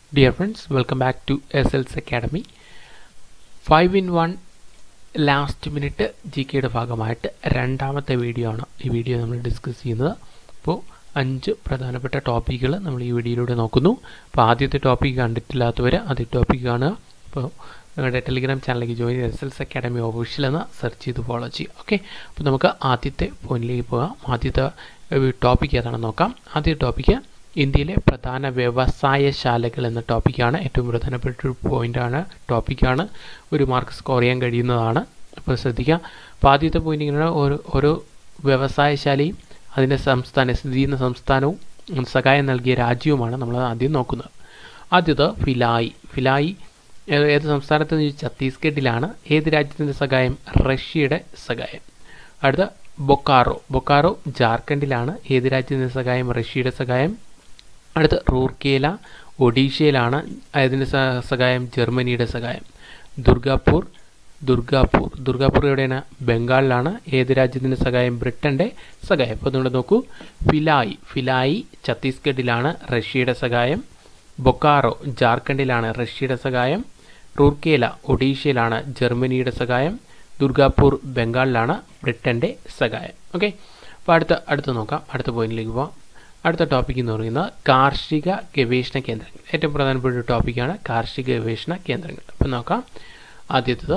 Dear friends, welcome back to SLS Academy. 5 in 1 last minute G കെയുടെ ഭാഗമായിട്ട് രണ്ടാമത്തെ video ആണ് ഈ വീഡിയോ നമ്മൾ ഡിസ്കസ് ചെയ്യുന്നത് അപ്പോൾ അഞ്ച് പ്രധാനപ്പെട്ട ടോപ്പിക്കുകൾ നമ്മൾ ഈ വീഡിയോയിലൂടെ നോക്കുന്നു അപ്പോൾ ആദ്യത്തെ ടോപ്പിക്ക് കണ്ടിട്ടില്ലാത്തവർ ആദ്യ ടോപ്പിക്ക് കാണുക അപ്പോൾ ഞങ്ങളുടെ ടെലിഗ്രാം ചാനലിലേക്ക് ജോയിൻ ചെയ്ത് എസ് എൽസ് അക്കാഡമി ഒഫീഷ്യൽ എന്ന് സെർച്ച് ചെയ്ത് ഫോളോ ചെയ്യുക ഓക്കെ അപ്പോൾ നമുക്ക് ആദ്യത്തെ പോയിന്റിലേക്ക് പോകാം ആദ്യത്തെ ടോപ്പിക്ക് ഏതാണെന്ന് നോക്കാം ആദ്യ ടോപ്പിക്ക് ഇന്ത്യയിലെ പ്രധാന വ്യവസായശാലകൾ എന്ന ടോപ്പിക്കാണ് ഏറ്റവും പ്രധാനപ്പെട്ട ഒരു പോയിന്റാണ് ടോപ്പിക്കാണ് ഒരു മാർക്ക് സ്കോർ ചെയ്യാൻ കഴിയുന്നതാണ് അപ്പോൾ ശ്രദ്ധിക്കുക അപ്പോൾ ആദ്യത്തെ പോയിന്റ് ഇങ്ങനെ ഓരോ ഓരോ വ്യവസായശാലയും അതിൻ്റെ സംസ്ഥാന സ്ഥിതി ചെയ്യുന്ന സംസ്ഥാനവും സഹായം നൽകിയ രാജ്യവുമാണ് നമ്മൾ ആദ്യം നോക്കുന്നത് ആദ്യത് ഫിലായി ഫിലായി ഏത് സംസ്ഥാനത്ത് നിന്ന് ഛത്തീസ്ഗഡിലാണ് ഏത് രാജ്യത്തിൻ്റെ സഹായം റഷ്യയുടെ സഹായം അടുത്ത ബൊക്കാറോ ബൊക്കാറോ ജാർഖണ്ഡിലാണ് ഏത് രാജ്യത്തിൻ്റെ സഹായം റഷ്യയുടെ സഹായം അടുത്ത റൂർക്കേല ഒഡീഷയിലാണ് അതിൻ്റെ സഹായം ജർമ്മനിയുടെ സഹായം ദുർഗാപൂർ ദുർഗാപൂർ ദുർഗാപൂർ എവിടെയാണ് ബംഗാളിലാണ് ഏത് രാജ്യത്തിൻ്റെ സഹായം ബ്രിട്ടൻ്റെ സഹായം അപ്പോൾ നിങ്ങൾ നോക്കൂ ഫിലായി ഫിലായി ഛത്തീസ്ഗഡിലാണ് റഷ്യയുടെ സഹായം ബൊക്കാറോ ജാർഖണ്ഡിലാണ് റഷ്യയുടെ സഹായം റൂർക്കേല ഒഡീഷയിലാണ് ജർമ്മനിയുടെ സഹായം ദുർഗാപൂർ ബംഗാളിലാണ് ബ്രിട്ടൻ്റെ സഹായം ഓക്കെ അപ്പോൾ അടുത്ത അടുത്ത് നോക്കാം അടുത്ത പോയിന്റിലേക്ക് പോവാം അടുത്ത ടോപ്പിക് എന്ന് പറയുന്നത് കാർഷിക ഗവേഷണ കേന്ദ്രങ്ങൾ ഏറ്റവും പ്രധാനപ്പെട്ട ഒരു ടോപ്പിക്കാണ് കാർഷിക ഗവേഷണ കേന്ദ്രങ്ങൾ അപ്പം നോക്കാം ആദ്യത്തത്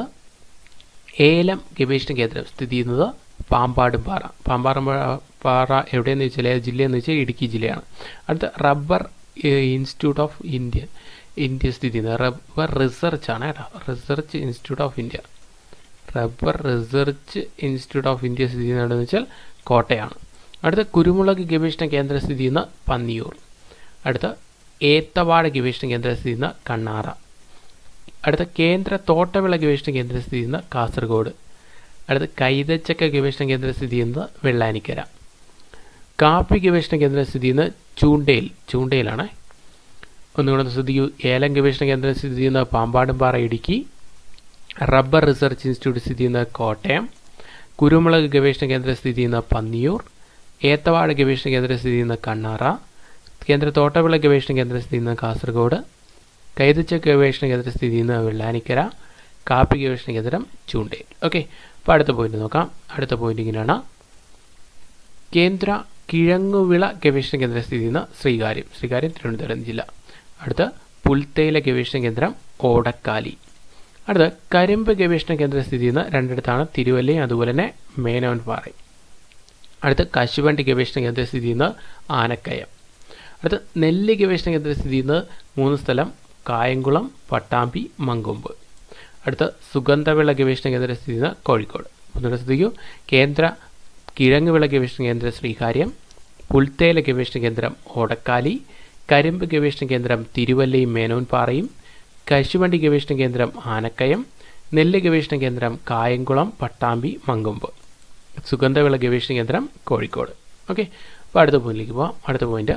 ഏലം ഗവേഷണ കേന്ദ്രം സ്ഥിതി ചെയ്യുന്നത് പാമ്പാടും പാറ പാമ്പാടും പാറ എവിടെയെന്ന് വെച്ചാൽ ഏത് ജില്ലയെന്ന് വെച്ചാൽ ഇടുക്കി ജില്ലയാണ് അടുത്ത rubber institute of India India സ്ഥിതി ചെയ്യുന്നത് റബ്ബർ റിസർച്ച് ആണ് കേട്ടോ research institute of India rubber research institute of India സ്ഥിതി ചെയ്യുന്നതെന്ന് വെച്ചാൽ കോട്ടയാണ് അടുത്ത കുരുമുളക് ഗവേഷണ കേന്ദ്രം സ്ഥിതി ചെയ്യുന്ന പന്നിയൂർ അടുത്ത ഏത്തവാഴ ഗവേഷണ കേന്ദ്രം സ്ഥിതി ചെയ്യുന്ന കണ്ണാറ അടുത്ത കേന്ദ്ര തോട്ടവിള ഗവേഷണ കേന്ദ്രം സ്ഥിതി ചെയ്യുന്ന കാസർഗോഡ് അടുത്ത കൈതച്ചക്ക ഗവേഷണ കേന്ദ്രം സ്ഥിതി ചെയ്യുന്നത് വെള്ളാനിക്കര കാപ്പി ഗവേഷണ കേന്ദ്രം സ്ഥിതി ചെയ്യുന്നത് ചൂണ്ടയിൽ ചൂണ്ടയിലാണ് ഒന്നുകൂടെ ശ്രദ്ധിക്കൂ ഏലം ഗവേഷണ കേന്ദ്രം സ്ഥിതി ചെയ്യുന്ന Pampadumpara Idukki rubber research institute സ്ഥിതി ചെയ്യുന്ന കോട്ടയം കുരുമുളക് ഗവേഷണ കേന്ദ്രം സ്ഥിതി ചെയ്യുന്ന പന്നിയൂർ ഏത്തവാഴ ഗവേഷണ കേന്ദ്രം സ്ഥിതി ചെയ്യുന്ന കണ്ണാറ കേന്ദ്ര തോട്ടവിള ഗവേഷണ കേന്ദ്രം സ്ഥിതി ചെയ്യുന്ന കാസർഗോഡ് കൈതച്ച ഗവേഷണ കേന്ദ്രം സ്ഥിതി ചെയ്യുന്ന വെള്ളാനിക്കര കാപ്പി ഗവേഷണ കേന്ദ്രം ചൂണ്ടയിൽ ഓക്കെ അപ്പോൾ അടുത്ത പോയിന്റ് നോക്കാം അടുത്ത പോയിന്റ് ഇങ്ങനെയാണ് കേന്ദ്ര കിഴങ്ങുവിള ഗവേഷണ കേന്ദ്രം സ്ഥിതി ചെയ്യുന്ന ശ്രീകാര്യം ശ്രീകാര്യം തിരുവനന്തപുരം ജില്ല അടുത്ത പുൽത്തേയില ഗവേഷണ കേന്ദ്രം ഓടക്കാലി അടുത്ത കരിമ്പ് ഗവേഷണ കേന്ദ്രം സ്ഥിതി ചെയ്യുന്ന രണ്ടിടത്താണ് തിരുവല്ലയും അതുപോലെ തന്നെ മേനോൻപാറയും അടുത്ത കശുവണ്ടി ഗവേഷണ കേന്ദ്രം സ്ഥിതി ചെയ്യുന്നത് ആനക്കയം അടുത്ത നെല്ല് ഗവേഷണ കേന്ദ്രം സ്ഥിതി ചെയ്യുന്നത് മൂന്ന് സ്ഥലം കായംകുളം പട്ടാമ്പി മങ്കൊമ്പ് അടുത്ത സുഗന്ധവിള ഗവേഷണ കേന്ദ്രം സ്ഥിതി ചെയ്യുന്ന കോഴിക്കോട് ഒന്നുകൂടെ ശ്രദ്ധിക്കൂ കേന്ദ്ര കിഴങ്ങ് വിള ഗവേഷണ കേന്ദ്രം ശ്രീകാര്യം പുൽത്തേല ഗവേഷണ കേന്ദ്രം ഓടക്കാലി കരിമ്പ് ഗവേഷണ കേന്ദ്രം തിരുവല്ലയും മേനോൻപാറയും കശുവണ്ടി ഗവേഷണ കേന്ദ്രം ആനക്കയം നെല്ല് ഗവേഷണ കേന്ദ്രം കായംകുളം പട്ടാമ്പി മങ്കൊമ്പ് സുഗന്ധവിള ഗവേഷണ കേന്ദ്രം കോഴിക്കോട് ഓക്കെ അപ്പോൾ അടുത്ത പോയിന്റിലേക്ക് പോവാം അടുത്ത പോയിന്റ്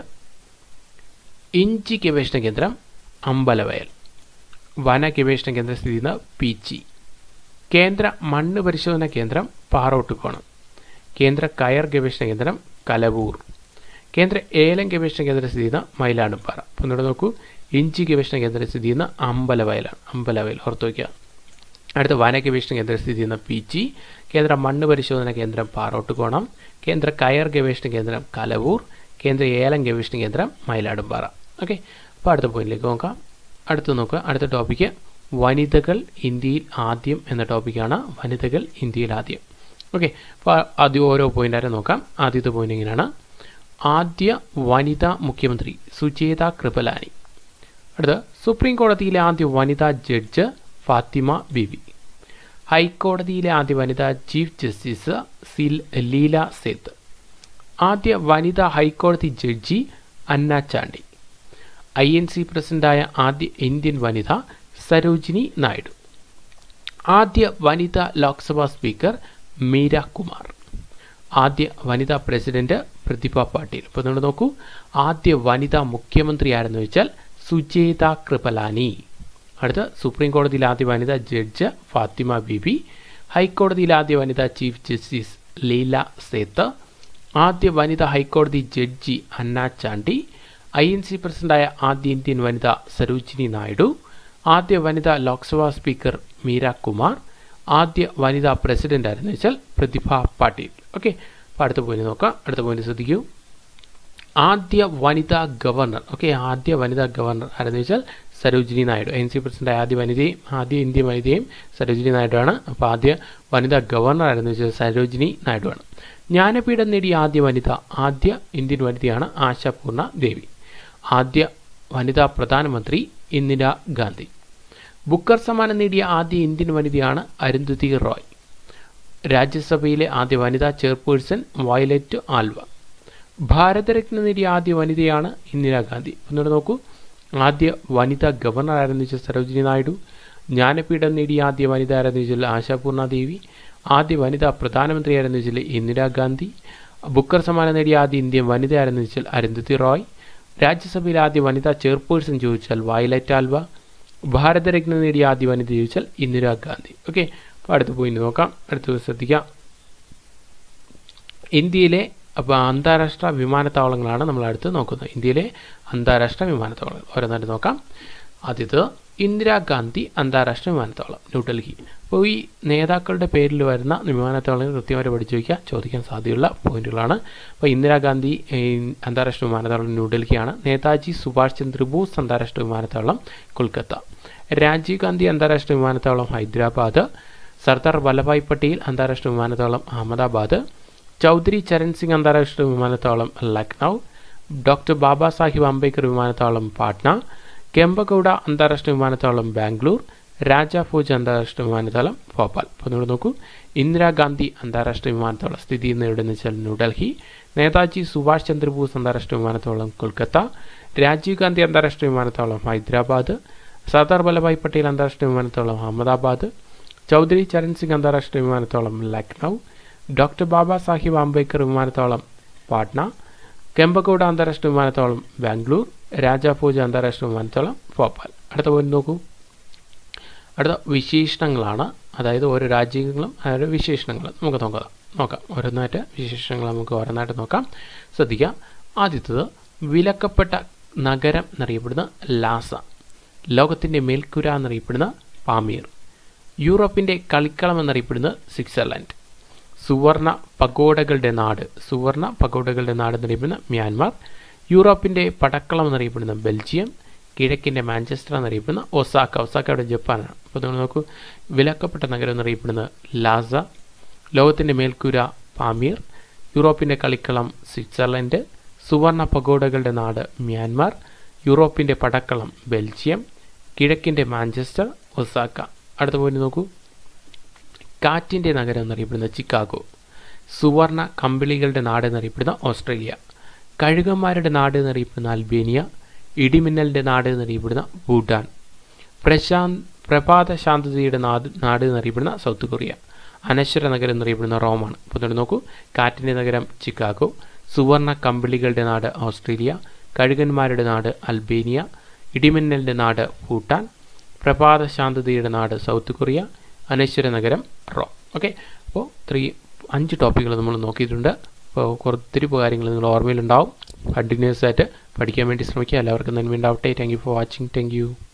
ഇഞ്ചി ഗവേഷണ കേന്ദ്രം അമ്പലവയൽ വന ഗവേഷണ കേന്ദ്രം സ്ഥിതി ചെയ്യുന്ന പീച്ചി കേന്ദ്ര മണ്ണ് പരിശോധന കേന്ദ്രം പാറോട്ടുകോണം കേന്ദ്ര കയർ ഗവേഷണ കേന്ദ്രം കലവൂർ കേന്ദ്ര ഏലം ഗവേഷണ കേന്ദ്രം സ്ഥിതി ചെയ്യുന്ന മയിലാടുംപാറ അപ്പോൾ ഇവിടെ നോക്കൂ ഇഞ്ചി ഗവേഷണ കേന്ദ്രം സ്ഥിതി ചെയ്യുന്ന അമ്പലവയലാണ് അമ്പലവയൽ ഓർത്തു വയ്ക്കുക അടുത്ത വന ഗവേഷണ കേന്ദ്രം സ്ഥിതി ചെയ്യുന്ന പീച്ചി കേന്ദ്ര മണ്ണ് പരിശോധന കേന്ദ്രം പാറോട്ടുകോണം കേന്ദ്ര കയർ ഗവേഷണ കേന്ദ്രം കലവൂർ കേന്ദ്ര ഏലം ഗവേഷണ കേന്ദ്രം മയിലാടുംപാറ ഓക്കെ അപ്പോൾ അടുത്ത പോയിന്റിലേക്ക് നോക്കാം അടുത്ത് നോക്കുക അടുത്ത ടോപ്പിക്ക് വനിതകൾ ഇന്ത്യയിൽ ആദ്യം എന്ന ടോപ്പിക്കാണ് വനിതകൾ ഇന്ത്യയിൽ ആദ്യം ഓക്കെ അപ്പോൾ ആദ്യം ഓരോ പോയിന്റാരെ നോക്കാം ആദ്യത്തെ പോയിന്റ് ഇങ്ങനെയാണ് ആദ്യ വനിതാ മുഖ്യമന്ത്രി സുചേത കൃപലാനി അടുത്ത സുപ്രീം കോടതിയിലെ ആദ്യ വനിതാ ജഡ്ജ് ഫാത്തിമ ബിബി ഹൈക്കോടതിയിലെ ആദ്യ വനിതാ ചീഫ് ജസ്റ്റിസ് സിൽ ലീല സേത്ത് ആദ്യ വനിതാ ഹൈക്കോടതി judge Anna Chandy I N C പ്രസിഡന്റായ ആദ്യ ഇന്ത്യൻ വനിത സരോജിനി നായിഡു ആദ്യ വനിതാ ലോക്സഭാ സ്പീക്കർ മീര കുമാർ ആദ്യ വനിതാ പ്രസിഡന്റ് പ്രതിഭ പാട്ടീൽ അപ്പോൾ നിങ്ങൾ നോക്കൂ ആദ്യ വനിതാ മുഖ്യമന്ത്രി ആരെന്ന് വെച്ചാൽ സുചേത കൃപലാനി അടുത്ത സുപ്രീം കോടതിയിലെ ആദ്യ വനിതാ ജഡ്ജ് ഫാത്തിമ ബിബി ഹൈക്കോടതിയിലെ ആദ്യ വനിതാ ചീഫ് ജസ്റ്റിസ് ലീല സേത്ത് ആദ്യ വനിതാ ഹൈക്കോടതി judge Anna Chandy I N C പ്രസിഡന്റായ ആദ്യ ഇന്ത്യൻ വനിത സരോജിനി നായിഡു ആദ്യ വനിതാ ലോക്സഭാ സ്പീക്കർ മീര കുമാർ ആദ്യ വനിതാ പ്രസിഡന്റ് ആയിരുന്നു വെച്ചാൽ പ്രതിഭ പാട്ടീൽ ഓക്കെ അപ്പോൾ അടുത്ത പോയിന്റ് നോക്കാം അടുത്ത പോയിന്റ് ശ്രദ്ധിക്കൂ ആദ്യ വനിതാ ഗവർണർ ഓക്കെ ആദ്യ വനിതാ ഗവർണർ ആരെന്ന് വെച്ചാൽ Sarojini Naidu N C president ആദ്യ വനിതയും ആദ്യ ഇന്ത്യൻ വനിതയും സരോജിനി നായിഡു ആണ് അപ്പോൾ ആദ്യ വനിതാ ഗവർണർ ആരെന്ന് വെച്ചാൽ സരോജിനി നായിഡു ആണ് ജ്ഞാനപീഠം നേടിയ ആദ്യ വനിത ആദ്യ ഇന്ത്യൻ വനിതയാണ് ആശാപൂർണ ദേവി ആദ്യ വനിതാ പ്രധാനമന്ത്രി ഇന്ദിരാ ഗാന്ധി ബുക്കർ സമ്മാനം നേടിയ ആദ്യ ഇന്ത്യൻ വനിതയാണ് അരുന്ധതി റോയ് രാജ്യസഭയിലെ ആദ്യ വനിതാ ചെയർപേഴ്സൺ വയലറ്റ് ആൽവ ഭാരതരത്ന നേടിയ ആദ്യ വനിതയാണ് ഇന്ദിരാഗാന്ധി ഒന്നുകൂടെ നോക്കൂ ആദ്യ വനിതാ ഗവർണർ ആരംഭിച്ച സരോജിനി നായിഡു ജ്ഞാനപീഠം നേടിയ ആദ്യ വനിത ആരംഭിച്ചാൽ ആശാപൂർണ ദേവി ആദ്യ വനിതാ പ്രധാനമന്ത്രി ആരംഭിച്ചാൽ ഇന്ദിരാഗാന്ധി ബുക്കർ സമ്മാനം നേടിയ ആദ്യ ഇന്ത്യൻ വനിത ആരംഭിച്ചാൽ അരുന്ധതി റോയ് രാജ്യസഭയിലെ ആദ്യ വനിതാ ചെയർപേഴ്സൺ ചോദിച്ചാൽ വയലറ്റ് ആൽവ ഭാരതരത്ന നേടിയ ആദ്യ വനിത ചോദിച്ചാൽ ഇന്ദിരാഗാന്ധി ഓക്കെ അപ്പോൾ അടുത്ത പോയിന്റ് നോക്കാം അടുത്തത് ശ്രദ്ധിക്കാം ഇന്ത്യയിലെ അപ്പോൾ അന്താരാഷ്ട്ര വിമാനത്താവളങ്ങളാണ് നമ്മൾ അടുത്ത് നോക്കുന്നത് ഇന്ത്യയിലെ അന്താരാഷ്ട്ര വിമാനത്താവളങ്ങൾ ഓരോന്നായിട്ട് നോക്കാം ആദ്യത്ത് ഇന്ദിരാഗാന്ധി അന്താരാഷ്ട്ര വിമാനത്താവളം ന്യൂഡൽഹി അപ്പോൾ ഈ നേതാക്കളുടെ പേരിൽ വരുന്ന വിമാനത്താവളങ്ങൾ കൃത്യമായിട്ട് പഠിച്ചു വയ്ക്കുക ചോദിക്കാൻ സാധ്യതയുള്ള പോയിന്റുകളാണ് അപ്പോൾ ഇന്ദിരാഗാന്ധി അന്താരാഷ്ട്ര വിമാനത്താവളം ന്യൂഡൽഹിയാണ് നേതാജി സുഭാഷ് ചന്ദ്രബോസ് അന്താരാഷ്ട്ര വിമാനത്താവളം കൊൽക്കത്ത രാജീവ് ഗാന്ധി അന്താരാഷ്ട്ര വിമാനത്താവളം ഹൈദരാബാദ് സർദാർ വല്ലഭായ് പട്ടേൽ അന്താരാഷ്ട്ര വിമാനത്താവളം അഹമ്മദാബാദ് ചൗധരി ചരൺ സിംഗ് അന്താരാഷ്ട്ര വിമാനത്താവളം ലക്നൗ ഡോക്ടർ ബാബാ സാഹിബ് അംബേദ്കർ വിമാനത്താവളം പാട്ന കെമ്പഗൌഡ അന്താരാഷ്ട്ര വിമാനത്താവളം ബാംഗ്ലൂർ രാജ ഫോജ് അന്താരാഷ്ട്ര വിമാനത്താവളം ഭോപ്പാൽ അപ്പോൾ നിങ്ങൾ നോക്കൂ ഇന്ദിരാഗാന്ധി അന്താരാഷ്ട്ര വിമാനത്താവളം സ്ഥിതി ചെയ്യുന്ന എവിടെയെന്ന് വെച്ചാൽ ന്യൂഡൽഹി നേതാജി സുഭാഷ് ചന്ദ്രബോസ് അന്താരാഷ്ട്ര വിമാനത്താവളം കൊൽക്കത്ത രാജീവ് ഗാന്ധി അന്താരാഷ്ട്ര വിമാനത്താവളം ഹൈദരാബാദ് സർദാർ വല്ലഭായ് പട്ടേൽ അന്താരാഷ്ട്ര വിമാനത്താവളം അഹമ്മദാബാദ് ചൗധരി ചരൺ സിംഗ് അന്താരാഷ്ട്ര വിമാനത്താവളം ലക്നൗ ഡോക്ടർ ബാബാ സാഹിബ് അംബേദ്കർ വിമാനത്താവളം പാട്ന കെമ്പഗൌഡ അന്താരാഷ്ട്ര വിമാനത്താവളം ബാംഗ്ലൂർ രാജാഭോജ അന്താരാഷ്ട്ര വിമാനത്താവളം ഭോപ്പാൽ അടുത്ത പോയിന്റ് നോക്കൂ അടുത്ത വിശേഷണങ്ങളാണ് അതായത് ഓരോ രാജ്യങ്ങളും അതായത് വിശേഷണങ്ങൾ നമുക്ക് നോക്കാം നോക്കാം ഓരോന്നായിട്ട് വിശേഷണങ്ങൾ നമുക്ക് ഓരോന്നായിട്ട് നോക്കാം ശ്രദ്ധിക്കാം ആദ്യത്തത് വിലക്കപ്പെട്ട നഗരം എന്നറിയപ്പെടുന്ന ലാസ ലോകത്തിൻ്റെ മേൽക്കുര എന്നറിയപ്പെടുന്ന പാമീർ യൂറോപ്പിൻ്റെ കളിക്കളം എന്നറിയപ്പെടുന്നത് സ്വിറ്റ്സർലൻഡ് സുവർണ പഗോഡകളുടെ നാട് സുവർണ പഗോഡകളുടെ നാട് എന്നറിയപ്പെടുന്ന മ്യാൻമാർ യൂറോപ്പിൻ്റെ പടക്കളം എന്നറിയപ്പെടുന്ന ബെൽജിയം കിഴക്കിൻ്റെ മാഞ്ചസ്റ്റർ എന്നറിയപ്പെടുന്ന ഒസാക്ക ഒസാക്ക അവിടെ ജപ്പാനാണ് അപ്പോൾ നിങ്ങൾ നോക്കൂ വിലക്കപ്പെട്ട നഗരം എന്നറിയപ്പെടുന്ന ലാസ ലോകത്തിൻ്റെ മേൽക്കൂര പാമീർ യൂറോപ്പിൻ്റെ കളിക്കളം സ്വിറ്റ്സർലൻഡ് സുവർണ പഗോഡകളുടെ നാട് മ്യാൻമാർ യൂറോപ്പിൻ്റെ പടക്കളം ബെൽജിയം കിഴക്കിൻ്റെ മാഞ്ചസ്റ്റർ ഒസാക്ക അടുത്ത പോയിന്റ് നോക്കൂ കാറ്റിൻ്റെ നഗരം എന്നറിയപ്പെടുന്ന ചിക്കാഗോ സുവർണ കമ്പിളികളുടെ നാട് എന്നറിയപ്പെടുന്ന ഓസ്ട്രേലിയ കഴുകന്മാരുടെ നാട് എന്നറിയപ്പെടുന്ന അൽബേനിയ ഇടിമിന്നലിൻ്റെ നാട് എന്നറിയപ്പെടുന്ന ഭൂട്ടാൻ പ്രശാന്ത് പ്രഭാത ശാന്തതയുടെ നാട് നാട് എന്നറിയപ്പെടുന്ന സൗത്ത് കൊറിയ അനശ്വര നഗരം എന്നറിയപ്പെടുന്ന റോമാണ് അപ്പോൾ ഇവിടെ നോക്കൂ കാറ്റിൻ്റെ നഗരം ചിക്കാഗോ സുവർണ കമ്പിളികളുടെ നാട് ഓസ്ട്രേലിയ കഴുകന്മാരുടെ നാട് അൽബേനിയ ഇടിമിന്നലിൻ്റെ നാട് ഭൂട്ടാൻ പ്രഭാത ശാന്തതയുടെ നാട് സൗത്ത് കൊറിയ അനശ്വര നഗരം റോ ഓക്കെ അപ്പോൾ ത്രീ അഞ്ച് ടോപ്പിക്കുകൾ നമ്മൾ നോക്കിയിട്ടുണ്ട് അപ്പോൾ കുറച്ചൊത്തിരി കാര്യങ്ങൾ നിങ്ങൾ ഓർമ്മയിലുണ്ടാവും കണ്ടിന്യൂസ് ആയിട്ട് പഠിക്കാൻ വേണ്ടി ശ്രമിക്കുക എല്ലാവർക്കും നന്മ ഉണ്ടാവട്ടെ thank you for watching thank U